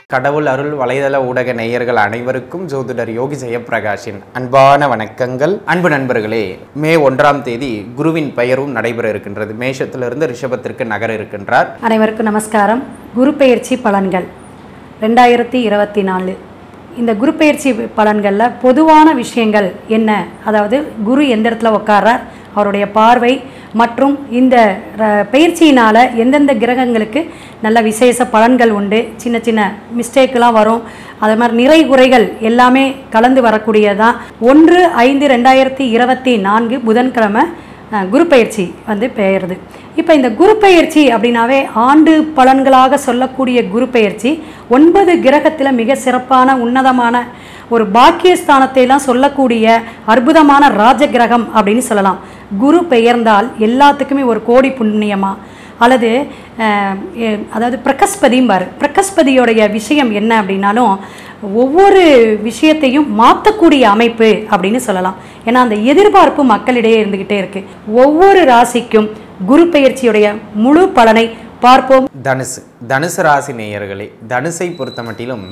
கடவுள் அருள் வலைதள ஊடக நேயர்கள் அனைவருக்கும் ஜோதிடர் யோகி ஜெயப்பிரகாஷின் அன்பான வணக்கங்கள் அன்பு நண்பர்களே மே ஒன்றாம் தேதி குருவின் பெயரும் நடைபெற இருக்கின்றது மேஷத்திலிருந்து ரிஷபத்திற்கு நகர இருக்கின்றார் அனைவருக்கும் நமஸ்காரம் குரு பெயர்ச்சி பலன்கள் ரெண்டாயிரத்தி இருபத்தி நாலு இந்த குரு பெயர்ச்சி பலன்களில் பொதுவான விஷயங்கள் என்ன அதாவது குரு எந்த இடத்துல உட்கார்றார் அவருடைய பார்வை மற்றும் இந்த ர- பெயர்ச்சியினால் எந்தெந்த கிரகங்களுக்கு நல்ல விசேஷ பலன்கள் உண்டு சின்ன சின்ன மிஸ்டேக்கெலாம் வரும் அது மாதிரி நிறை குறைகள் எல்லாமே கலந்து வரக்கூடியதான் ஒன்று ஐந்து ரெண்டாயிரத்தி இருபத்தி நான்கு புதன்கிழமை அஹ், குரு பெயர்ச்சி வந்து பெயருது இப்போ இந்த குரு பெயர்ச்சி அப்படின்னாவே ஆண்டு பலன்களாக சொல்லக்கூடிய குரு பெயர்ச்சி ஒன்பது கிரகத்தில் மிக சிறப்பான உன்னதமான ஒரு பாக்கியஸ்தானத்தை எல்லாம் சொல்லக்கூடிய அற்புதமான ராஜ கிரகம் அப்படின்னு சொல்லலாம் குரு பெயர்ந்தால் எல்லாத்துக்குமே ஒரு கோடி புண்ணியமா அல்லது அஹ், எ- அதாவது பிரகஸ்பதிம்பார் பிரகஸ்பதியோடைய விஷயம் என்ன அப்படின்னாலும் ஒவ்வொரு விஷயத்தையும் மாற்றக்கூடிய அமைப்பு அப்படின்னு சொல்லலாம் ஏன்னா அந்த எதிர்பார்ப்பு மக்களிடையே இருந்துக்கிட்டே இருக்கு ஒவ்வொரு ராசிக்கும் குரு பெயர்ச்சியுடைய முழு பலனை பார்ப்போம் தனுசு தனுசு ராசி நேயர்களே தனுசை பொறுத்த மட்டிலும்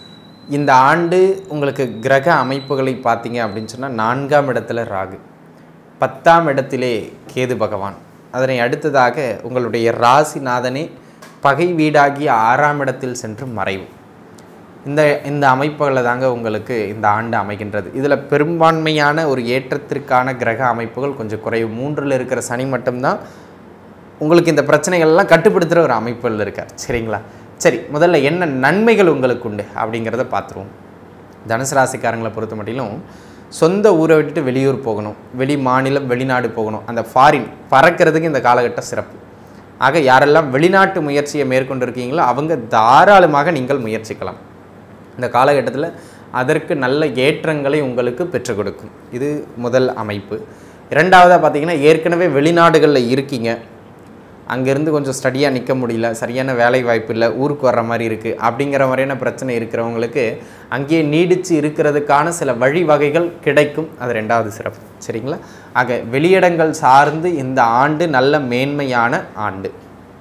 இந்த ஆண்டு உங்களுக்கு கிரக அமைப்புகளை பார்த்தீங்க அப்படின்னு சொன்னால் நான்காம் இடத்துல ராகு பத்தாம் இடத்திலே கேது பகவான் அதனை அடுத்ததாக உங்களுடைய ராசிநாதனே பகை வீடாகிய ஆறாம் இடத்தில் சென்று மறைவு இந்த இந்த அமைப்புகளை தாங்க உங்களுக்கு இந்த ஆண்டு அமைகின்றது இதில் பெரும்பான்மையான ஒரு ஏற்றத்திற்கான கிரக அமைப்புகள் கொஞ்சம் குறைவு மூன்றில் இருக்கிற சனி மட்டும்தான் உங்களுக்கு இந்த பிரச்சனைகள்லாம் கட்டுப்படுத்துகிற ஒரு அமைப்பில் இருக்கார் சரிங்களா சரி முதல்ல என்ன நன்மைகள் உங்களுக்கு உண்டு அப்படிங்கிறத பார்த்துருவோம் தனுசு ராசிக்காரங்களை பொறுத்த மட்டிலும் சொந்த ஊரை விட்டுட்டு வெளியூர் போகணும் வெளி மாநிலம் வெளிநாடு போகணும் அந்த ஃபாரின் பறக்கிறதுக்கு இந்த காலகட்டம் சிறப்பு ஆக யாரெல்லாம் வெளிநாட்டு முயற்சியை மேற்கொண்டிருக்கீங்களோ அவங்க தாராளமாக நீங்கள் முயற்சிக்கலாம் இந்த காலகட்டத்தில் அதற்கு நல்ல ஏற்றங்களை உங்களுக்கு பெற்றுக் கொடுக்கும் இது முதல் அமைப்பு இரண்டாவதாக பார்த்தீங்கன்னா ஏற்கனவே வெளிநாடுகளில் இருக்கீங்க அங்கேருந்து கொஞ்சம் ஸ்டடியாக நிற்க முடியல சரியான வேலை வாய்ப்பு இல்லை ஊருக்கு வர்ற மாதிரி இருக்குது அப்படிங்கிற மாதிரியான பிரச்சனை இருக்கிறவங்களுக்கு அங்கேயே நீடித்து இருக்கிறதுக்கான சில வழிவகைகள் கிடைக்கும் அது ரெண்டாவது சிறப்பு சரிங்களா ஆக வெளியிடங்கள் சார்ந்து இந்த ஆண்டு நல்ல மேன்மையான ஆண்டு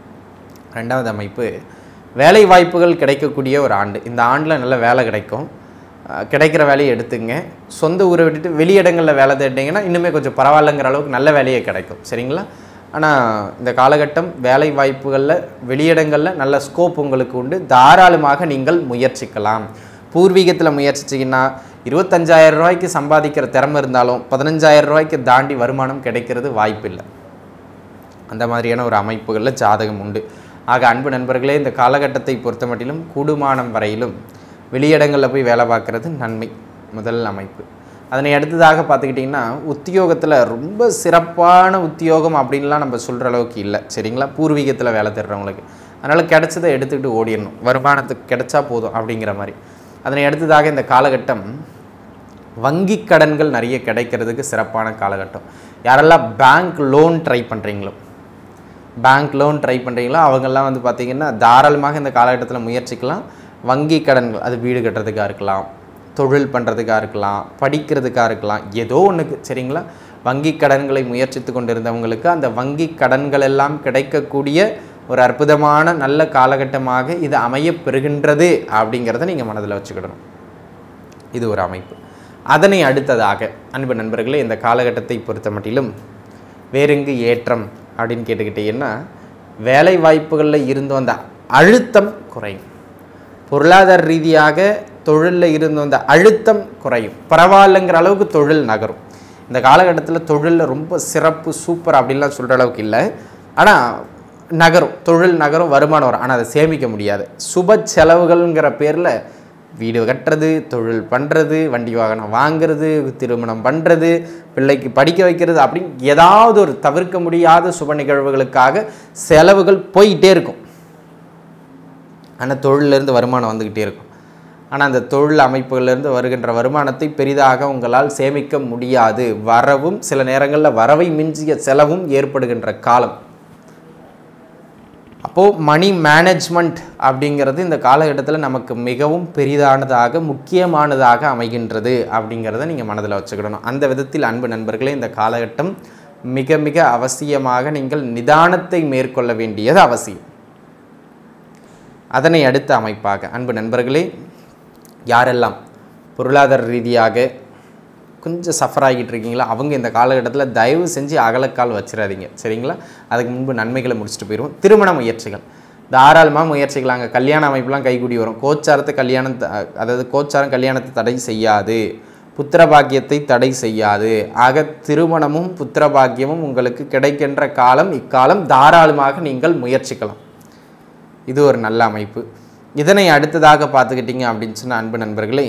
ரெண்டாவது அமைப்பு வேலை வாய்ப்புகள் கிடைக்கக்கூடிய ஒரு ஆண்டு இந்த ஆண்டில் நல்ல வேலை கிடைக்கும் அஹ் கிடைக்கிற வேலையை எடுத்துங்க சொந்த ஊரை விட்டுட்டு வெளியிடங்களில் வேலை தேடிங்கன்னா இன்னுமே கொஞ்சம் பரவாயில்லைங்கிற அளவுக்கு நல்ல வேலையே கிடைக்கும் சரிங்களா ஆனால் இந்த காலகட்டம் வேலை வாய்ப்புகளில் வெளியிடங்களில் நல்ல ஸ்கோப் உங்களுக்கு உண்டு தாராளமாக நீங்கள் முயற்சிக்கலாம் பூர்வீகத்தில் முயற்சிச்சிங்கன்னா இருபத்தஞ்சாயிரம் ரூபாய்க்கு சம்பாதிக்கிற திறமை இருந்தாலும் பதினஞ்சாயிரம் ரூபாய்க்கு தாண்டி வருமானம் கிடைக்கிறது வாய்ப்பில்லை அந்த மாதிரியான ஒரு அமைப்புகளில் ஜாதகம் உண்டு ஆக அன்பு நண்பர்களே இந்த காலகட்டத்தை பொறுத்த மட்டிலும் கூடுமானம் வரையிலும் வெளியிடங்களில் போய் வேலை பார்க்குறது நன்மை முதல் அமைப்பு அதனை அடுத்ததாக பார்த்துக்கிட்டிங்கன்னா உத்தியோகத்தில் ரொம்ப சிறப்பான உத்தியோகம் அப்படின்லாம் நம்ம சொல்கிற அளவுக்கு இல்லை சரிங்களா பூர்வீகத்தில் வேலை தேடுறவங்களுக்கு அதனால் கிடைச்சதை எடுத்துக்கிட்டு ஓடிடணும் வருமானத்துக்கு கிடைச்சா போதும் அப்படிங்கிற மாதிரி அதனை அடுத்ததாக இந்த காலகட்டம் வங்கி கடன்கள் நிறைய கிடைக்கிறதுக்கு சிறப்பான காலகட்டம் யாரெல்லாம் பேங்க் லோன் ட்ரை பண்ணுறீங்களோ பேங்க் லோன் ட்ரை பண்ணுறீங்களோ அவங்கெல்லாம் வந்து பார்த்திங்கன்னா தாராளமாக இந்த காலகட்டத்தில் முயற்சிக்கலாம் வங்கி கடன்கள் அது வீடு கட்டுறதுக்காக இருக்கலாம் தொழில் பண்ணுறதுக்காக இருக்கலாம் படிக்கிறதுக்காக இருக்கலாம் ஏதோ ஒன்றுக்கு சரிங்களா வங்கி கடன்களை முயற்சித்து கொண்டிருந்தவங்களுக்கு அந்த வங்கி கடன்கள் எல்லாம் கிடைக்கக்கூடிய ஒரு அற்புதமான நல்ல காலகட்டமாக இது அமையப் பெறுகின்றது அப்படிங்கிறத நீங்கள் மனதில் வச்சுக்கிடணும் இது ஒரு அமைப்பு அதனை அடுத்ததாக அன்பு நண்பர்களே இந்த காலகட்டத்தை பொறுத்த மட்டிலும் வேறெங்கு ஏற்றம் அப்படின்னு கேட்டுக்கிட்டீங்கன்னா வேலை வாய்ப்புகளில் இருந்து வந்த அழுத்தம் குறையும் பொருளாதார ரீதியாக தொழிலில் இருந்து வந்த அழுத்தம் குறையும் பரவாயில்லைங்கிற அளவுக்கு தொழில் நகரும் இந்த காலகட்டத்தில் தொழிலில் ரொம்ப சிறப்பு சூப்பர் அப்படின்லாம் சொல்கிற அளவுக்கு இல்லை ஆனால் நகரும் தொழில் நகரும் வருமானம் வரும் ஆனால் அதை சேமிக்க முடியாது சுப செலவுகள்ங்கிற பேரில் வீடு கட்டுறது தொழில் பண்ணுறது வண்டி வாகனம் வாங்குறது திருமணம் பண்ணுறது பிள்ளைக்கு படிக்க வைக்கிறது அப்படின்னு ஏதாவது ஒரு தவிர்க்க முடியாத சுப நிகழ்வுகளுக்காக செலவுகள் போயிட்டே இருக்கும் ஆனால் தொழிலிருந்து வருமானம் வந்துக்கிட்டே இருக்கும் ஆனால் அந்த தொழில் அமைப்புகளிலிருந்து வருகின்ற வருமானத்தை பெரிதாக உங்களால் சேமிக்க முடியாது வரவும் சில நேரங்களில் வரவை மிஞ்சிய செலவும் ஏற்படுகின்ற காலம் அப்போது மணி மேனேஜ்மெண்ட் அப்படிங்கிறது இந்த காலகட்டத்தில் நமக்கு மிகவும் பெரிதானதாக முக்கியமானதாக அமைகின்றது அப்படிங்கிறத நீங்கள் மனதில் வச்சுக்கிடணும் அந்த விதத்தில் அன்பு நண்பர்களே இந்த காலகட்டம் மிக மிக அவசியமாக நீங்கள் நிதானத்தை மேற்கொள்ள வேண்டியது அவசியம் அதனை அடுத்த அமைப்பாக அன்பு நண்பர்களே யாரெல்லாம் பொருளாதார ரீதியாக கொஞ்சம் சஃபர் ஆகிட்டு இருக்கீங்களா அவங்க இந்த காலகட்டத்தில் தயவு செஞ்சு அகலக்கால் வச்சிடாதீங்க சரிங்களா அதுக்கு முன்பு நன்மைகளை முடிச்சுட்டு போயிடுவோம் திருமண முயற்சிகள் தாராளமாக முயற்சிகள் அங்கே கல்யாண அமைப்புலாம் கைகூடி வரும் கோச்சாரத்தை கல்யாணம் த- அதாவது கோச்சாரம் கல்யாணத்தை தடை செய்யாது புத்திர பாக்கியத்தை தடை செய்யாது ஆக திருமணமும் புத்திர பாக்கியமும் உங்களுக்கு கிடைக்கின்ற காலம் இக்காலம் தாராளமாக நீங்கள் முயற்சிக்கலாம் இது ஒரு நல்ல அமைப்பு இதனை அடுத்ததாக பார்த்துக்கிட்டிங்க அப்படின்னு சொன்ன அன்பு நண்பர்களே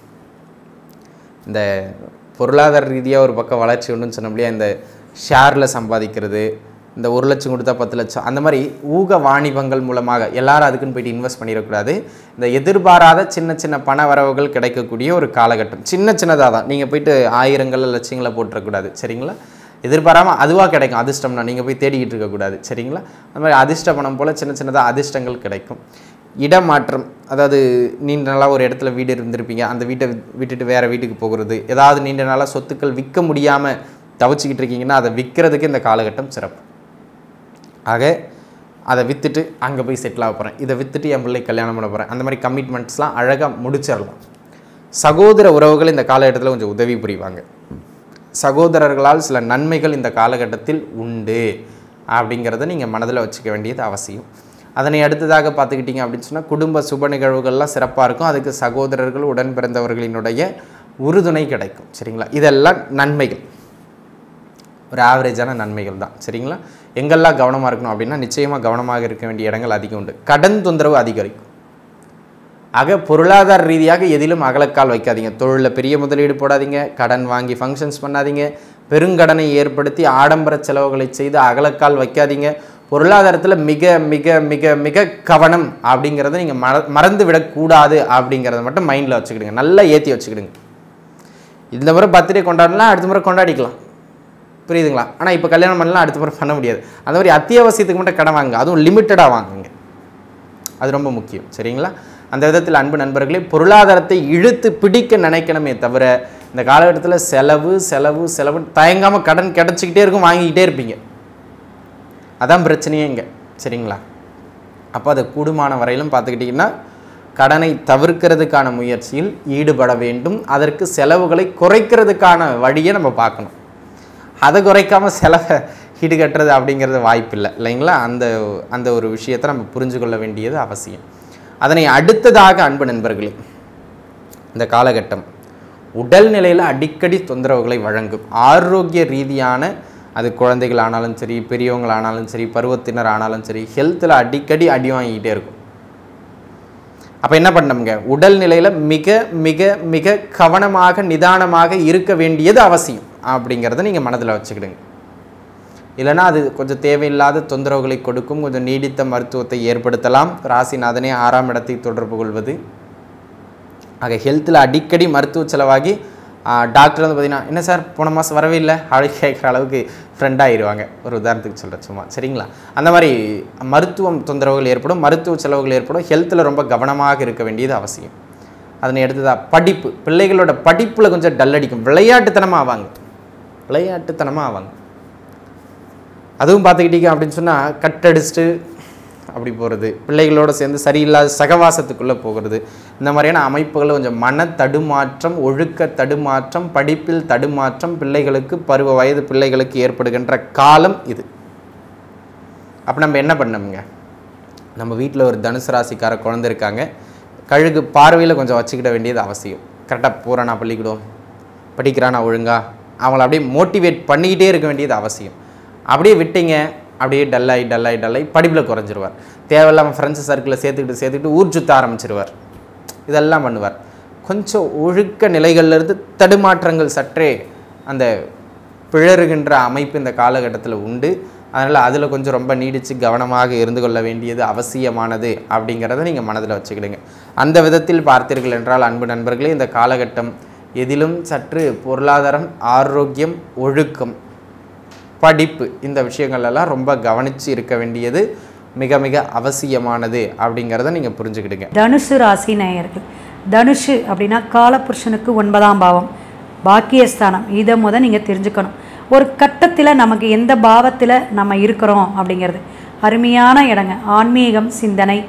இந்த பொருளாதார ரீதியாக ஒரு பக்கம் வளர்ச்சி உண்டுன்னு சொன்னோம் இல்லையா இந்த ஷேரில் சம்பாதிக்கிறது இந்த ஒரு லட்சம் கொடுத்தா பத்து லட்சம் அந்த மாதிரி ஊக வாணிபங்கள் மூலமாக எல்லாரும் அதுக்குன்னு போயிட்டு இன்வெஸ்ட் பண்ணிடக்கூடாது இந்த எதிர்பாராத சின்ன சின்ன பண வரவுகள் கிடைக்கக்கூடிய ஒரு காலகட்டம் சின்ன சின்னதாக தான் நீங்கள் போயிட்டு ஆயிரங்கள் லட்சங்களை போட்டுறக்கூடாது சரிங்களா எதிர்பாராமல் அதுவாக கிடைக்கும் அதிர்ஷ்டம்னா நீங்கள் போய் தேடிக்கிட்டு இருக்கக்கூடாது சரிங்களா அந்த மாதிரி அதிர்ஷ்ட பணம் போல் சின்ன சின்னதாக அதிர்ஷ்டங்கள் கிடைக்கும் இடமாற்றம் அதாவது நீண்ட நாளாக ஒரு இடத்துல வீடு இருந்திருப்பீங்க அந்த வீட்டை வித்- விட்டுட்டு வேறு வீட்டுக்கு போகிறது ஏதாவது நீண்ட நாளாக சொத்துக்கள் விற்க முடியாமல் தவிச்சிக்கிட்டு இருக்கீங்கன்னா அதை விற்கிறதுக்கு இந்த காலகட்டம் சிறப்பு ஆக அதை விற்றுட்டு அங்கே போய் செட்டில் ஆக போகிறேன் இதை விற்றுட்டு என் பிள்ளை கல்யாணம் பண்ண போகிறேன் அந்த மாதிரி கமிட்மெண்ட்ஸ்லாம் அழகாக முடிச்சிடலாம் சகோதர உறவுகள் இந்த காலகட்டத்தில் கொஞ்சம் உதவி புரிவாங்க சகோதரர்களால் சில நன்மைகள் இந்த காலகட்டத்தில் உண்டு அப்படிங்கிறத நீங்கள் மனதில் வச்சுக்க வேண்டியது அவசியம் அதனை அடுத்ததாக பார்த்துக்கிட்டிங்க அப்படின்னு சொன்னால் குடும்ப சுப நிகழ்வுகள்லாம் சிறப்பாக இருக்கும் அதுக்கு சகோதரர்கள் உடன் பிறந்தவர்களினுடைய உறுதுணை கிடைக்கும் சரிங்களா இதெல்லாம் நன்மைகள் ஒரு ஆவரேஜான நன்மைகள் தான் சரிங்களா எங்கெல்லாம் கவனமாக இருக்கணும் அப்படின்னா நிச்சயமாக கவனமாக இருக்க வேண்டிய இடங்கள் அதிகம் உண்டு கடன் தொந்தரவு அதிகரிக்கும் ஆக பொருளாதார ரீதியாக எதிலும் அகலக்கால் வைக்காதீங்க தொழிலில் பெரிய முதலீடு போடாதீங்க கடன் வாங்கி ஃபங்க்ஷன்ஸ் பண்ணாதீங்க பெருங்கடனை ஏற்படுத்தி ஆடம்பர செலவுகளை செய்து அகலக்கால் வைக்காதீங்க பொருளாதாரத்தில் மிக மிக மிக மிக கவனம் அப்படிங்கிறத நீங்கள் மற மறந்து விடக்கூடாது அப்படிங்கிறத மட்டும் மைண்டில் வச்சுக்கிடுங்க நல்லா ஏற்றி வச்சுக்கிடுங்க இந்த முறை பர்த்டே கொண்டாடலாம் அடுத்த முறை கொண்டாடிக்கலாம் புரியுதுங்களா ஆனால் இப்போ கல்யாணம் பண்ணலாம் அடுத்த முறை பண்ண முடியாது அந்த மாதிரி அத்தியாவசியத்துக்கு மட்டும் கடன் வாங்குங்க அதுவும் லிமிட்டடாக வாங்குங்க அது ரொம்ப முக்கியம் சரிங்களா அந்த விதத்தில் அன்பு நண்பர்களே பொருளாதாரத்தை இழுத்து பிடிக்க நினைக்கணுமே தவிர இந்த காலகட்டத்தில் செலவு செலவு செலவு தயங்காமல் கடன் கிடச்சிக்கிட்டே இருக்கும் வாங்கிக்கிட்டே இருப்பீங்க அதான் பிரச்சனையே இங்கே சரிங்களா அப்போ அது கூடுமான வரையிலும் பார்த்துக்கிட்டிங்கன்னா கடனை தவிர்க்கிறதுக்கான முயற்சியில் ஈடுபட வேண்டும் அதற்கு செலவுகளை குறைக்கிறதுக்கான வழியை நம்ம பார்க்கணும் அதை குறைக்காம செலவை ஈடுகட்டுறது அப்படிங்கிறது வாய்ப்பில்லை இல்லைங்களா அந்த அந்த ஒரு விஷயத்தை நம்ம புரிஞ்சு கொள்ள வேண்டியது அவசியம் அதனை அடுத்ததாக அன்பு நண்பர்களே இந்த காலகட்டம் உடல்நிலையில் அடிக்கடி தொந்தரவுகளை வழங்கும் ஆரோக்கிய ரீதியான அது குழந்தைகள் ஆனாலும் சரி பெரியவங்களானாலும் சரி பருவத்தினர் ஆனாலும் சரி ஹெல்த்தில் அடிக்கடி அடி வாங்கிக்கிட்டே இருக்கும் அப்போ என்ன பண்ணணுங்க உடல்நிலையில் மிக மிக மிக கவனமாக நிதானமாக இருக்க வேண்டியது அவசியம் அப்படிங்கிறத நீங்கள் மனதில் வச்சுக்கிடுங்க இல்லைன்னா அது கொஞ்சம் தேவையில்லாத தொந்தரவுகளை கொடுக்கும் கொஞ்சம் நீடித்த மருத்துவத்தை ஏற்படுத்தலாம் ராசிநாதனே ஆறாம் இடத்தை தொடர்பு கொள்வது ஆக ஹெல்த்தில் அடிக்கடி மருத்துவ செலவாகி டாக்டர் வந்து பார்த்தீங்கன்னா என்ன சார் போன மாதம் வரவே இல்லை அப்படி கேட்குற அளவுக்கு ஃப்ரெண்டாகிடுவாங்க ஒரு உதாரணத்துக்கு சொல்கிறேன் சும்மா சரிங்களா அந்த மாதிரி மருத்துவம் தொந்தரவுகள் ஏற்படும் மருத்துவ செலவுகள் ஏற்படும் ஹெல்த்தில் ரொம்ப கவனமாக இருக்க வேண்டியது அவசியம் அதனை அடுத்ததா படிப்பு பிள்ளைகளோட படிப்பில் கொஞ்சம் டல் அடிக்கும் விளையாட்டுத்தனமாக ஆவாங்க விளையாட்டுத்தனமாக ஆவாங்க அதுவும் பார்த்துக்கிட்டீங்க அப்படின்னு சொன்னால் கட்டடிச்சுட்டு அப்படி போகிறது பிள்ளைகளோட சேர்ந்து சரியில்லாத சகவாசத்துக்குள்ளே போகிறது இந்த மாதிரியான அமைப்புகள் கொஞ்சம் மன தடுமாற்றம் ஒழுக்க தடுமாற்றம் படிப்பில் தடுமாற்றம் பிள்ளைகளுக்கு பருவ வயது பிள்ளைகளுக்கு ஏற்படுகின்ற காலம் இது அப்போ நம்ம என்ன பண்ணோமுங்க நம்ம வீட்டில் ஒரு தனுசு ராசிக்கார குழந்தை இருக்காங்க கழுகு பார்வையில் கொஞ்சம் வச்சுக்கிட வேண்டியது அவசியம் கரெக்டாக போகிறானா பள்ளிக்கூடம் படிக்கிறானா ஒழுங்கா அவங்கள அப்படியே மோட்டிவேட் பண்ணிக்கிட்டே இருக்க வேண்டியது அவசியம் அப்படியே விட்டீங்க அப்படியே டல்லாகி டல்லாகி டல்லாகி படிப்பில் குறைஞ்சிருவார் தேவையில்லாமல் ஃப்ரெண்ட்ஸ் சர்க்கிளில் சேர்த்துக்கிட்டு சேர்த்துக்கிட்டு ஊர் சுத்த ஆரம்பிச்சிருவார் இதெல்லாம் பண்ணுவார் கொஞ்சம் ஒழுக்க நிலைகள்லேருந்து தடுமாற்றங்கள் சற்றே அந்த பிழறுகின்ற அமைப்பு இந்த காலகட்டத்தில் உண்டு அதனால் அதில் கொஞ்சம் ரொம்ப நீடித்து கவனமாக இருந்து கொள்ள வேண்டியது அவசியமானது அப்படிங்கிறத நீங்கள் மனதில் வச்சுக்கிடுங்க அந்த விதத்தில் பார்த்தீர்கள் என்றால் அன்பு நண்பர்களே இந்த காலகட்டம் எதிலும் சற்று பொருளாதாரம் ஆரோக்கியம் ஒழுக்கம் படிப்பு இந்த விஷயங்கள் எல்லாம் ரொம்ப கவனித்து இருக்க வேண்டியது மிக மிக அவசியமானது அப்படிங்கிறத நீங்கள் புரிஞ்சுக்கிடுங்க தனுசு ராசி நேயர்கள் தனுஷு அப்படின்னா காலபுருஷனுக்கு ஒன்பதாம் பாவம் பாக்கியஸ்தானம் இதை முத நீங்கள் தெரிஞ்சுக்கணும் ஒரு கட்டத்தில் நமக்கு எந்த பாவத்தில் நம்ம இருக்கிறோம் அப்படிங்கிறது அருமையான இடங்க ஆன்மீகம் சிந்தனை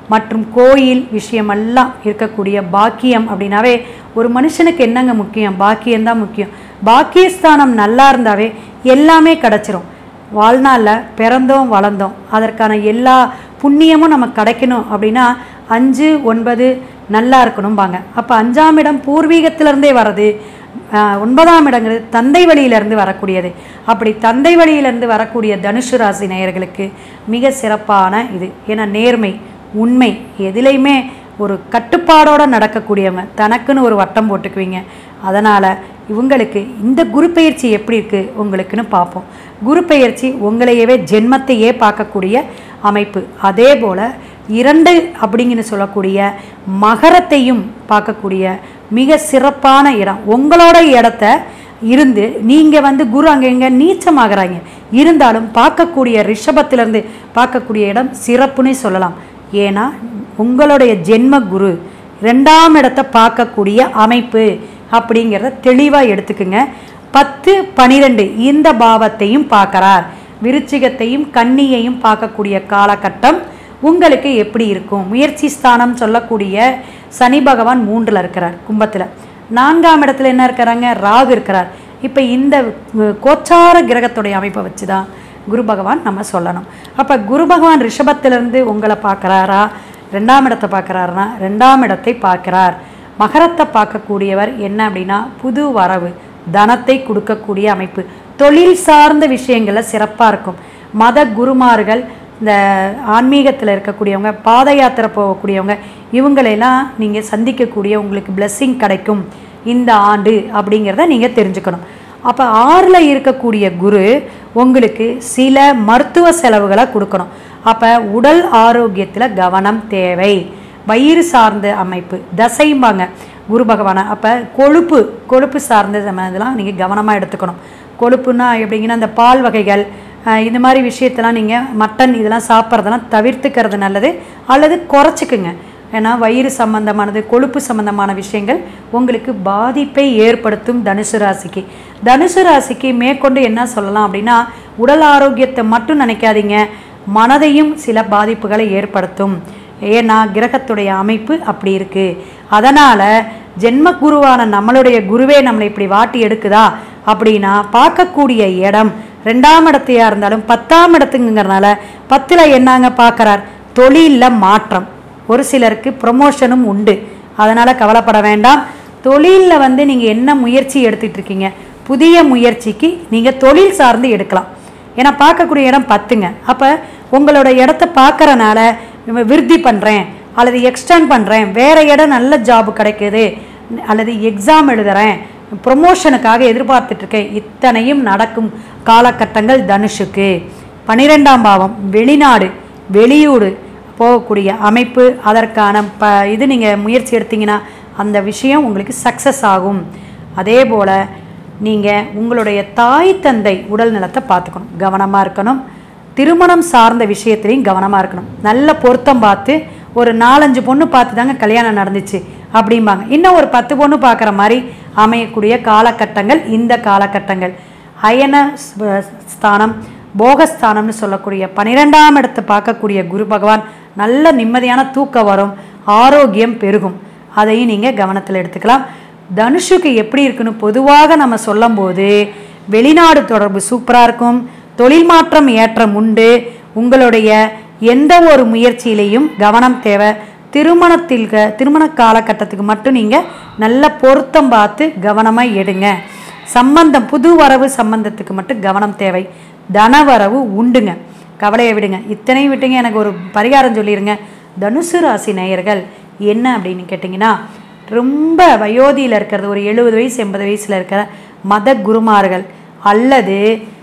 மற்றும் கோயில் விஷயமெல்லாம் இருக்கக்கூடிய பாக்கியம் அப்படின்னாவே ஒரு மனுஷனுக்கு என்னங்க முக்கியம் பாக்கியம்தான் முக்கியம் பாக்கியஸ்தானம் நல்லா இருந்தாவே எல்லாமே கிடச்சிரும் வாழ்நாளில் பிறந்தோம் வளர்ந்தோம் அதற்கான எல்லா புண்ணியமும் நமக்கு கிடைக்கணும் அப்படின்னா அஞ்சு ஒன்பது நல்லா இருக்கணும்பாங்க அப்போ அஞ்சாம் இடம் பூர்வீகத்திலிருந்தே வர்றது ஆஹ் ஒன்பதாம் இடங்கிறது தந்தை வழியிலிருந்து வரக்கூடியது அப்படி தந்தை வழியிலிருந்து வரக்கூடிய தனுசு ராசி நேயர்களுக்கு மிக சிறப்பான இது ஏன்னா நேர்மை உண்மை எதிலையுமே ஒரு கட்டுப்பாடோடு நடக்கக்கூடியவங்க தனக்குன்னு ஒரு வட்டம் போட்டுக்குவீங்க அதனால் இவங்களுக்கு இந்த குரு பயிற்சி எப்படி இருக்குது உங்களுக்குன்னு பார்ப்போம் குரு பயிற்சி உங்களையவே ஜென்மத்தையே பார்க்கக்கூடிய அமைப்பு அதே போல் இரண்டு அப்படிங்கன்னு சொல்லக்கூடிய மகரத்தையும் பார்க்கக்கூடிய மிக சிறப்பான இடம் உங்களோட இடத்த இருந்து நீங்கள் வந்து குரு அங்கே இங்கே நீச்சமாகறாங்க இருந்தாலும் பார்க்கக்கூடிய ரிஷபத்திலேருந்து பார்க்கக்கூடிய இடம் சிறப்புன்னே சொல்லலாம் ஏன்னா உங்களுடைய ஜென்ம குரு ரெண்டாம் இடத்தை பார்க்கக்கூடிய அமைப்பு அப்படிங்கிறத தெளிவாக எடுத்துக்குங்க பத்து பனிரெண்டு இந்த பாவத்தையும் பார்க்கறார் விருச்சிகத்தையும் கன்னியையும் பார்க்கக்கூடிய காலகட்டம் உங்களுக்கு எப்படி இருக்கும் முயற்சி ஸ்தானம் சொல்லக்கூடிய சனி பகவான் மூன்றில் இருக்கிறார் கும்பத்தில் நான்காம் இடத்துல என்ன இருக்கிறாங்க ராகு இருக்கிறார் இப்போ இந்த அஹ், கோச்சார கிரகத்துடைய அமைப்பை வச்சு தான் குரு பகவான் நம்ம சொல்லணும் அப்போ குரு பகவான் ரிஷபத்திலிருந்து உங்களை பார்க்குறாரா ரெண்டாம் இடத்தை பார்க்குறாருனா ரெண்டாம் இடத்தை பார்க்கிறார் மகரத்தை பார்க்கக்கூடியவர் என்ன அப்படின்னா புது வரவு தனத்தை கொடுக்கக்கூடிய அமைப்பு தொழில் சார்ந்த விஷயங்களில் சிறப்பாக இருக்கும் மத குருமார்கள் இந்த ஆன்மீகத்தில் இருக்கக்கூடியவங்க பாத யாத்திரை போகக்கூடியவங்க இவங்களையெல்லாம் நீங்கள் சந்திக்கக்கூடிய உங்களுக்கு blessing கிடைக்கும் இந்த ஆண்டு அப்படிங்கிறத நீங்கள் தெரிஞ்சுக்கணும் அப்போ ஆறில் இருக்கக்கூடிய குரு உங்களுக்கு சில மருத்துவ செலவுகளை கொடுக்கணும் அப்போ உடல் ஆரோக்கியத்தில் கவனம் தேவை வயிறு சார்ந்த அமைப்பு தசைம்பாங்க குரு பகவானை அப்போ கொழுப்பு கொழுப்பு சார்ந்த சம- இதெல்லாம் நீங்கள் கவனமாக எடுத்துக்கணும் கொழுப்புன்னா எப்படிங்கன்னா அந்த பால் வகைகள் அஹ், இந்த மாதிரி விஷயத்தெல்லாம் நீங்கள் மட்டன் இதெல்லாம் சாப்பிட்றதெல்லாம் தவிர்த்துக்கிறது நல்லது அல்லது குறைச்சிக்குங்க ஏன்னா வயிறு சம்பந்தமானது கொழுப்பு சம்பந்தமான விஷயங்கள் உங்களுக்கு பாதிப்பை ஏற்படுத்தும் தனுசு ராசிக்கு தனுசு ராசிக்கு மேற்கொண்டு என்ன சொல்லலாம் அப்படின்னா உடல் ஆரோக்கியத்தை மட்டும் நினைக்காதீங்க மனதையும் சில பாதிப்புகளை ஏற்படுத்தும் ஏன்னா கிரகத்துடைய அமைப்பு அப்படி இருக்குது அதனால் ஜென்ம குருவான நம்மளுடைய குருவே நம்மளை இப்படி வாட்டி எடுக்குதா அப்படின்னா பார்க்கக்கூடிய இடம் ரெண்டாம் இடத்தையா இருந்தாலும் பத்தாம் இடத்துங்கிறனால பத்தில் என்னங்க பார்க்குறார் தொழிலில் மாற்றம் ஒரு சிலருக்கு ப்ரொமோஷனும் உண்டு அதனால் கவலைப்பட வேண்டாம் தொழிலில் வந்து நீங்கள் என்ன முயற்சி எடுத்துட்டு இருக்கீங்க புதிய முயற்சிக்கு நீங்கள் தொழில் சார்ந்து எடுக்கலாம் ஏன்னா பார்க்கக்கூடிய இடம் பத்துங்க அப்போ உங்களோட இடத்த பார்க்கறனால விருத்தி பண்ணுறேன் அல்லது எக்ஸ்டெண்ட் பண்ணுறேன் வேறு இடம் நல்ல ஜாப் கிடைக்குது அல்லது எக்ஸாம் எழுதுறேன் ப்ரொமோஷனுக்காக எதிர்பார்த்துட்ருக்கேன் இத்தனையும் நடக்கும் காலகட்டங்கள் தனுஷுக்கு பன்னிரெண்டாம் பாவம் வெளிநாடு வெளியூடு போகக்கூடிய அமைப்பு அதற்கான ப இது நீங்கள் முயற்சி எடுத்தீங்கன்னா அந்த விஷயம் உங்களுக்கு சக்ஸஸ் ஆகும் அதே போல் நீங்கள் உங்களுடைய தாய் தந்தை உடல் நலத்தை பார்த்துக்கணும் கவனமாக இருக்கணும் திருமணம் சார்ந்த விஷயத்துலையும் கவனமாக இருக்கணும் நல்ல பொருத்தம் பார்த்து ஒரு நாலஞ்சு பொண்ணு பார்த்து தாங்க கல்யாணம் நடந்துச்சு அப்படிம்பாங்க இன்னும் ஒரு பத்து பொண்ணு பார்க்குற மாதிரி அமையக்கூடிய காலகட்டங்கள் இந்த காலகட்டங்கள் அயன ஸ்வ- ஸ்தானம் போகஸ்தானம்னு சொல்லக்கூடிய பன்னிரெண்டாம் இடத்தை பார்க்கக்கூடிய குரு பகவான் நல்ல நிம்மதியான தூக்கம் வரும் ஆரோக்கியம் பெருகும் அதையும் நீங்கள் கவனத்தில் எடுத்துக்கலாம் தனுஷுக்கு எப்படி இருக்குன்னு பொதுவாக நம்ம சொல்லும்போது வெளிநாடு தொடர்பு சூப்பராக இருக்கும் தொழில் மாற்றம் ஏற்றம் உண்டு உங்களுடைய எந்த ஒரு முயற்சியிலையும் கவனம் தேவை திருமணத்தில் க- திருமண காலகட்டத்துக்கு மட்டும் நீங்கள் நல்ல பொருத்தம் பார்த்து கவனமாக எடுங்க சம்பந்தம் புது வரவு சம்பந்தத்துக்கு மட்டும் கவனம் தேவை தனவரவு உண்டுங்க கவலையை விடுங்க இத்தனையும் விட்டுங்க எனக்கு ஒரு பரிகாரம் சொல்லிடுங்க தனுசு ராசி நேயர்கள் என்ன அப்படின்னு கேட்டிங்கன்னா ரொம்ப வயோதியில் இருக்கிறது ஒரு எழுபது வயசு எண்பது வயசில் இருக்கிற மத குருமார்கள் அல்லது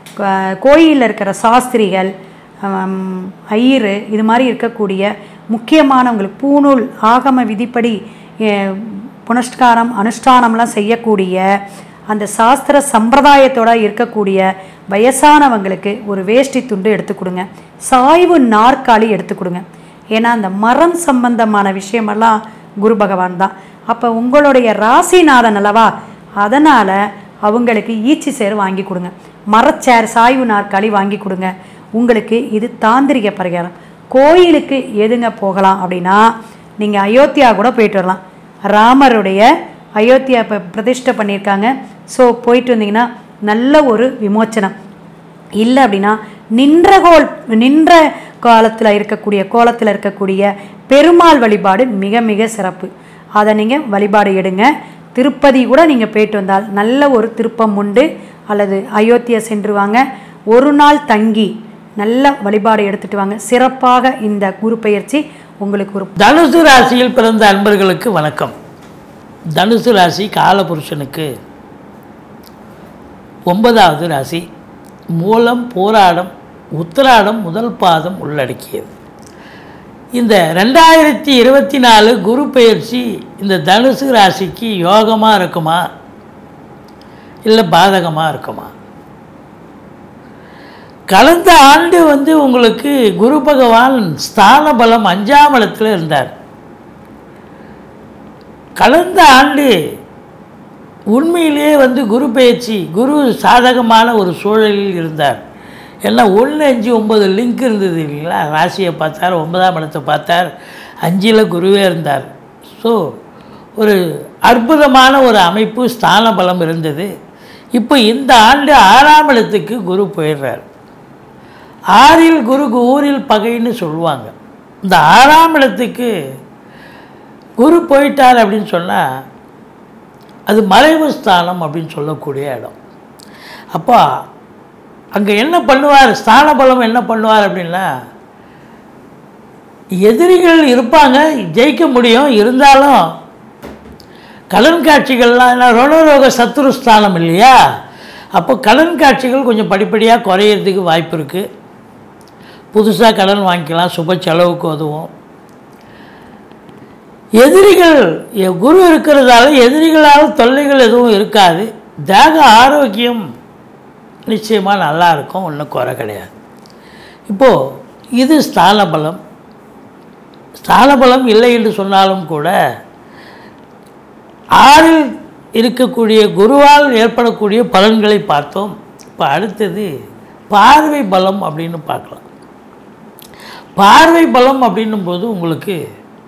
கோயிலில் இருக்கிற சாஸ்திரிகள் ஹம், ஐயரு இது மாதிரி இருக்கக்கூடிய முக்கியமானவங்களுக்கு பூணூல் ஆகம விதிப்படி அஹ், புனஸ்காரம் அனுஷ்டானம்லாம் செய்யக்கூடிய அந்த சாஸ்திர சம்பிரதாயத்தோட இருக்கக்கூடிய வயசானவங்களுக்கு ஒரு வேஷ்டி துண்டு எடுத்து கொடுங்க சாய்வு நாற்காலி எடுத்து கொடுங்க ஏன்னா அந்த மரம் சம்பந்தமான விஷயமெல்லாம் குரு பகவான் தான் அப்போ உங்களுடைய ராசிநாதன் அல்லவா அதனால் அவங்களுக்கு ஈச்சி சேர் வாங்கி கொடுங்க மரச்சேர் சாய்வு நாற்காலி வாங்கி கொடுங்க உங்களுக்கு இது தாந்திரிக பரிகாரம் கோயிலுக்கு எதுங்க போகலாம் அப்படின்னா நீங்கள் அயோத்தியா கூட போயிட்டு வரலாம் ராமருடைய அயோத்தியா இப்போ பிரதிஷ்டை பண்ணியிருக்காங்க ஸோ போயிட்டு வந்தீங்கன்னா நல்ல ஒரு விமோச்சனம் இல்லை அப்படின்னா நின்ற கோல் நின்ற காலத்தில் இருக்கக்கூடிய கோலத்தில் இருக்கக்கூடிய பெருமாள் வழிபாடு மிக மிக சிறப்பு அதை நீங்கள் வழிபாடு எடுங்க திருப்பதி கூட நீங்கள் போயிட்டு வந்தால் நல்ல ஒரு திருப்பம் உண்டு அல்லது அயோத்தியா சென்று வாங்க ஒரு நாள் தங்கி நல்ல வழிபாடு எடுத்துட்டு வாங்க சிறப்பாக இந்த குரு பெயர்ச்சி உங்களுக்கு ஒரு தனுசு ராசியில் பிறந்த அன்பர்களுக்கு வணக்கம் தனுசு ராசி காலபுருஷனுக்கு ஒன்பதாவது ராசி மூலம் போராடம் உத்திராடம் முதல் பாதம் உள்ளடக்கியது இந்த ரெண்டாயிரத்தி இருபத்தி நாலு குரு பெயர்ச்சி இந்த தனுசு ராசிக்கு யோகமாக இருக்குமா இல்லை பாதகமாக இருக்குமா கடந்த ஆண்டு வந்து உங்களுக்கு குரு பகவான் ஸ்தான பலம் அஞ்சாம் இடத்துல இருந்தார் கடந்த ஆண்டு உண்மையிலேயே வந்து குரு பயிற்சி குரு சாதகமான ஒரு சூழலில் இருந்தார் ஏன்னா ஒன்று அஞ்சு ஒம்பது லிங்க் இருந்தது இல்லைங்களா ராசியை பார்த்தார் ஒன்பதாம் இடத்தை பார்த்தார் அஞ்சில் குருவே இருந்தார் ஸோ ஒரு அற்புதமான ஒரு அமைப்பு ஸ்தான பலம் இருந்தது இப்போ இந்த ஆண்டு ஆறாம் இடத்துக்கு குரு போயிடுறார் ஆறில் குரு ஊரில் பகைன்னு சொல்லுவாங்க இந்த ஆறாம் இடத்துக்கு குரு போயிட்டார் அப்படின்னு சொன்னால் அது மறைவு ஸ்தானம் அப்படின்னு சொல்லக்கூடிய இடம் அப்போ அங்கே என்ன பண்ணுவார் ஸ்தான பலம் என்ன பண்ணுவார் அப்படின்னா எதிரிகள் இருப்பாங்க ஜெயிக்க முடியும் இருந்தாலும் கடன் காட்சிகள்லாம் ஏன்னா ரணரோக சத்துரு ஸ்தானம் இல்லையா அப்போ கடன் காட்சிகள் கொஞ்சம் படிப்படியாக குறையிறதுக்கு வாய்ப்பு இருக்குது புதுசாக கடன் வாங்கிக்கலாம் சுப செலவுக்கு உதவும் எதிரிகள் எ- குரு இருக்கிறதால எதிரிகளால் தொல்லைகள் எதுவும் இருக்காது தேக ஆரோக்கியம் நிச்சயமாக நல்லா இருக்கும் ஒன்றும் குறை கிடையாது இப்போது இது ஸ்தான பலம் ஸ்தான பலம் இல்லை என்று சொன்னாலும் கூட ஆறில் இருக்கக்கூடிய குருவால் ஏற்படக்கூடிய பலன்களை பார்த்தோம் இப்போ அடுத்தது பார்வை பலம் அப்படின்னு பார்க்கலாம் பார்வை பலம் அப்படின்னும் போது உங்களுக்கு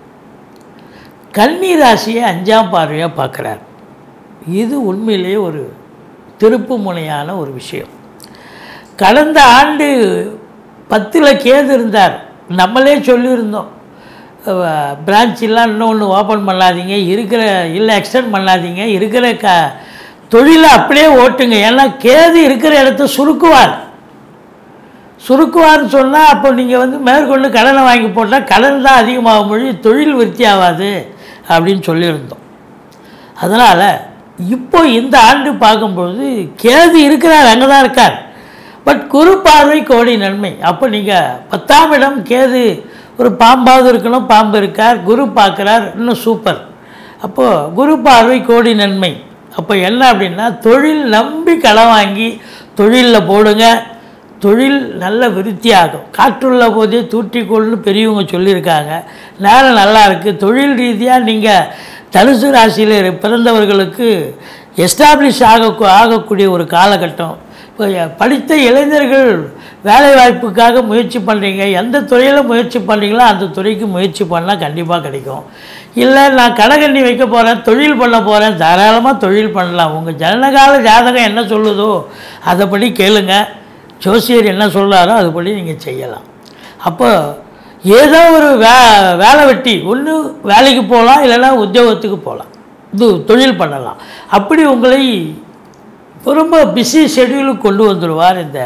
கன்னி ராசியை அஞ்சாம் பார்வையாக பார்க்குறார் இது உண்மையிலேயே ஒரு திருப்பு முனையான ஒரு விஷயம் கடந்த ஆண்டு பத்தில் கேது இருந்தார் நம்மளே சொல்லியிருந்தோம் பிரான்ச் எல்லாம் இன்னொன்று ஓப்பன் பண்ணாதீங்க இருக்கிற இல்லை எக்ஸ்டெண்ட் பண்ணாதீங்க இருக்கிற க தொழிலை அப்படியே ஓட்டுங்க ஏன்னா கேது இருக்கிற இடத்த சுருக்குவார் சுருக்குவார்னு சொன்னால் அப்போ நீங்கள் வந்து மேற்கொண்டு கடனை வாங்கி போட்டால் கடன் தான் அதிகமாக மொழி தொழில் விருத்தி ஆகாது அப்படின்னு சொல்லியிருந்தோம் அதனால் இப்போ இந்த ஆண்டு பார்க்கும்பொழுது கேது இருக்கிறார் அங்கே தான் இருக்கார் பட் குரு பார்வை கோடி நன்மை அப்போ நீங்கள் பத்தாம் இடம் கேது ஒரு பாம்பாவது இருக்கணும் பாம்பு இருக்கார் குரு பார்க்குறார் இன்னும் சூப்பர் அப்போது குரு பார்வை கோடி நன்மை அப்போ என்ன அப்படின்னா தொழில் நம்பி கடன் வாங்கி தொழிலில் போடுங்க தொழில் நல்ல விருத்தியாகும் காற்றுள்ள போதே தூற்றிக்கொள்னு பெரியவங்க சொல்லியிருக்காங்க நேரம் நல்லா இருக்குது தொழில் ரீதியாக நீங்கள் தனுசு ராசியில் பிறந்தவர்களுக்கு எஸ்டாப்ளிஷ் ஆக ஆகக்கூடிய ஒரு காலகட்டம் இப்போ படித்த இளைஞர்கள் வேலை வாய்ப்புக்காக முயற்சி பண்ணுறீங்க எந்த துறையில் முயற்சி பண்ணுறீங்களோ அந்த துறைக்கு முயற்சி பண்ணால் கண்டிப்பாக கிடைக்கும் இல்லை நான் கடைகண்ணி வைக்க போகிறேன் தொழில் பண்ண போகிறேன் தாராளமாக தொழில் பண்ணலாம் உங்கள் ஜனனகால ஜாதகம் என்ன சொல்லுதோ அதைப்படி கேளுங்க ஜோசியர் என்ன சொல்கிறாரோ அதுபடி நீங்கள் செய்யலாம் அப்போ ஏதோ ஒரு வே வேலை வெட்டி ஒன்று வேலைக்கு போகலாம் இல்லைன்னா உத்தியோகத்துக்கு போகலாம் இது தொழில் பண்ணலாம் அப்படி உங்களை ரொம்ப பிஸி ஷெட்யூலுக்கு கொண்டு வந்துடுவார் இந்த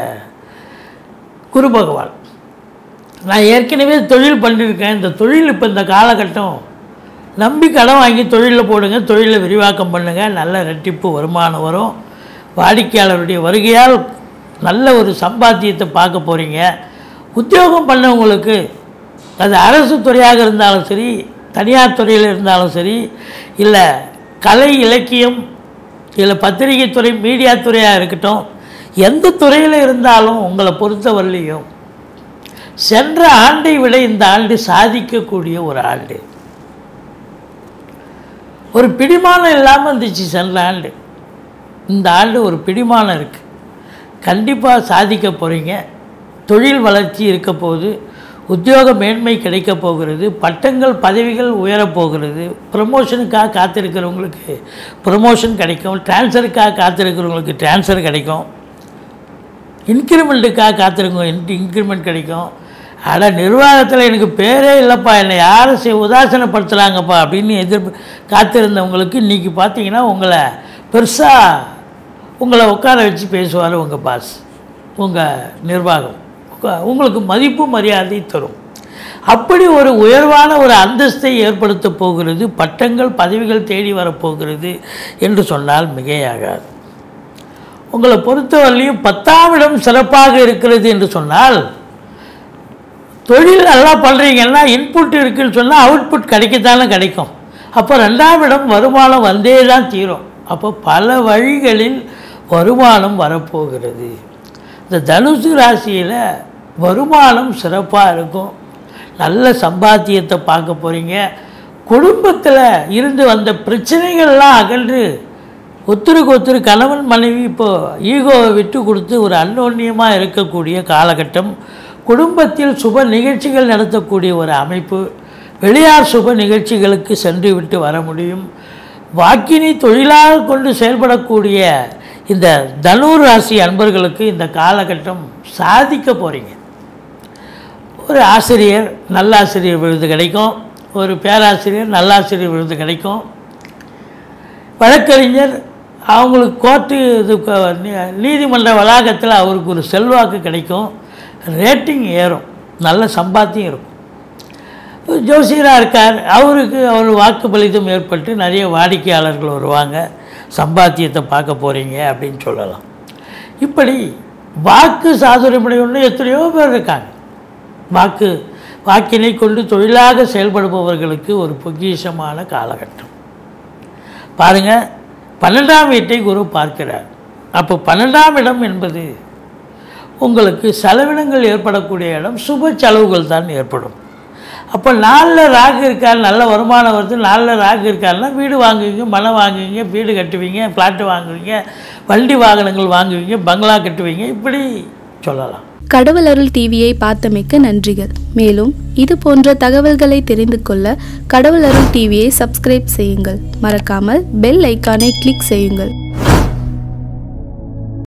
குரு பகவான் நான் ஏற்கனவே தொழில் பண்ணியிருக்கேன் இந்த தொழில் இப்போ இந்த காலகட்டம் நம்பி கடன் வாங்கி தொழிலில் போடுங்க தொழிலை விரிவாக்கம் பண்ணுங்கள் நல்ல ரெட்டிப்பு வருமானம் வரும் வாடிக்கையாளருடைய வருகையால் நல்ல ஒரு சம்பாத்தியத்தை பார்க்க போகிறீங்க உத்தியோகம் பண்ணவங்களுக்கு அது அரசு துறையாக இருந்தாலும் சரி தனியார் துறையில் இருந்தாலும் சரி இல்லை கலை இலக்கியம் இல்லை பத்திரிகை துறை மீடியா துறையாக இருக்கட்டும் எந்த துறையில் இருந்தாலும் உங்களை பொறுத்தவரையிலையும் சென்ற ஆண்டை விட இந்த ஆண்டு சாதிக்கக்கூடிய ஒரு ஆண்டு ஒரு பிடிமானம் இல்லாமல் இருந்துச்சு சென்ற ஆண்டு இந்த ஆண்டு ஒரு பிடிமானம் இருக்குது கண்டிப்பாக சாதிக்க போகிறீங்க தொழில் வளர்ச்சி இருக்க போது உத்தியோக மேன்மை கிடைக்கப் போகிறது பட்டங்கள் பதவிகள் உயரப் போகிறது ப்ரமோஷனுக்காக காத்திருக்கிறவங்களுக்கு ப்ரமோஷன் கிடைக்கும் ட்ரான்ஸ்ஃபருக்காக காத்திருக்கிறவங்களுக்கு ட்ரான்ஸ்ஃபர் கிடைக்கும் இன்க்ரிமெண்ட்டுக்காக காத்திருக்கோம் இன் இன்க்ரிமெண்ட் கிடைக்கும் அட நிர்வாகத்தில் எனக்கு பேரே இல்லைப்பா என்னை யாரும் செ உதாசனப்படுத்துகிறாங்கப்பா அப்படின்னு எதிர்ப்பு காத்திருந்தவங்களுக்கு இன்றைக்கி பார்த்தீங்கன்னா உங்களை பெருசாக உங்களை உட்கார வச்சு பேசுவார் உங்கள் பாஸ் உங்கள் நிர்வாகம் உங்க- உங்களுக்கு மதிப்பு மரியாதை தரும் அப்படி ஒரு உயர்வான ஒரு அந்தஸ்தை ஏற்படுத்த போகிறது பட்டங்கள் பதவிகள் தேடி வரப்போகிறது என்று சொன்னால் மிகையாகாது உங்களை பொறுத்தவரையிலையும் பத்தாம் இடம் சிறப்பாக இருக்கிறது என்று சொன்னால் தொழில் நல்லா பண்ணுறீங்கன்னா இன்புட் இருக்குன்னு சொன்னால் அவுட்புட் கிடைக்கத்தானே கிடைக்கும் அப்போ ரெண்டாம் இடம் வருமானம் வந்தே தான் தீரும் அப்போ பல வழிகளில் வருமானம் வரப்போகிறது இந்த தனுசு ராசியில் வருமானம் சிறப்பாக இருக்கும் நல்ல சம்பாத்தியத்தை பார்க்க போகிறீங்க குடும்பத்தில் இருந்து வந்த பிரச்சனைகள்லாம் அகன்று ஒருத்தருக்கு ஒருத்தர் கணவன் மனைவி இப்போ ஈகோவை விட்டு கொடுத்து ஒரு அன்னோன்யமாக இருக்கக்கூடிய காலகட்டம் குடும்பத்தில் சுப நிகழ்ச்சிகள் நடத்தக்கூடிய ஒரு அமைப்பு வெளியார் சுப நிகழ்ச்சிகளுக்கு சென்று விட்டு வர முடியும் வாக்கினை தொழிலாக கொண்டு செயல்படக்கூடிய இந்த தனுர் ராசி அன்பர்களுக்கு இந்த காலகட்டம் சாதிக்க போகிறீங்க ஒரு ஆசிரியர் நல்லாசிரியர் விருது கிடைக்கும் ஒரு பேராசிரியர் நல்லாசிரியர் விருது கிடைக்கும் வழக்கறிஞர் அவங்களுக்கு கோர்ட்டு இது க- நீ- நீதிமன்ற வளாகத்தில் அவருக்கு ஒரு செல்வாக்கு கிடைக்கும் ரேட்டிங் ஏறும் நல்ல சம்பாத்தியம் இருக்கும் ஜோசியராக இருக்கார் அவருக்கு அவர் வாக்கு பலிதம் ஏற்பட்டு நிறைய வாடிக்கையாளர்கள் வருவாங்க சம்பாத்தியத்தை பார்க்க போகிறீங்க அப்படின்னு சொல்லலாம் இப்படி வாக்கு சாதுரியமுடையவன்னு எத்தனையோ பேர் இருக்காங்க வாக்கு வாக்கினை கொண்டு தொழிலாக செயல்படுபவர்களுக்கு ஒரு பொக்கிஷமான காலகட்டம் பாருங்க பன்னெண்டாம் வீட்டை குரு பார்க்கிறார் அப்போ பன்னெண்டாம் இடம் என்பது உங்களுக்கு செலவினங்கள் ஏற்படக்கூடிய இடம் சுப செலவுகள் தான் ஏற்படும் அப்போ நாளில் ராகு இருக்கார் நல்ல வருமானம் வருது நாளில் ராகு இருக்காருன்னா வீடு வாங்குவீங்க மனம் வாங்குவீங்க வீடு கட்டுவீங்க ஃப்ளாட்டு வாங்குவீங்க வண்டி வாகனங்கள் வாங்குவீங்க பங்களா கட்டுவீங்க இப்படி சொல்லலாம் கடவுள் அருள் டிவியை பார்த்தமைக்க நன்றிகள் மேலும் இது போன்ற தகவல்களை தெரிந்து கொள்ள கடவுள் அருள் டிவியை சப்ஸ்கிரைப் செய்யுங்கள் மறக்காமல் பெல் ஐக்கானை கிளிக் செய்யுங்கள்